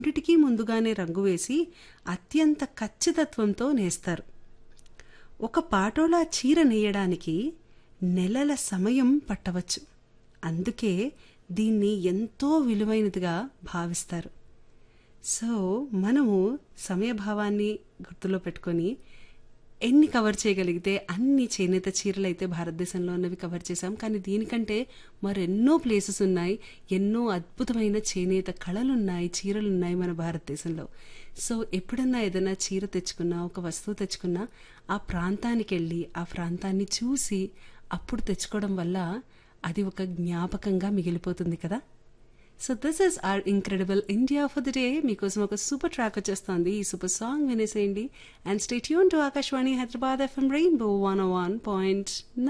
రెండిటికీ ముందుగానే రంగు వేసి అత్యంత ఖచ్చితత్వంతో నేస్తారు ఒక పాటోలా చీర నేయడానికి నెలల సమయం పట్టవచ్చు అందుకే దీన్ని ఎంతో విలువైనదిగా భావిస్తారు సో మనము సమయభావాన్ని గుర్తులో పెట్టుకొని ఎన్ని కవర్ చేయగలిగితే అన్ని చేనేత చీరలు అయితే భారతదేశంలో ఉన్నవి కవర్ చేశాం కానీ దీనికంటే మరెన్నో ప్లేసెస్ ఉన్నాయి ఎన్నో అద్భుతమైన చేనేత కళలు ఉన్నాయి చీరలు ఉన్నాయి మన భారతదేశంలో సో ఎప్పుడన్నా ఏదైనా చీర తెచ్చుకున్నా ఒక వస్తువు తెచ్చుకున్నా ఆ ప్రాంతానికి వెళ్ళి ఆ ప్రాంతాన్ని చూసి అప్పుడు తెచ్చుకోవడం వల్ల అది ఒక జ్ఞాపకంగా మిగిలిపోతుంది కదా so this is our incredible India for the day మీకోసం ఒక సూపర్ ట్రాక్ వచ్చేస్తుంది ఈ సూపర్ సాంగ్ వినేసేయండి and stay tune to Akashvani Hyderabad FM rainbow one one point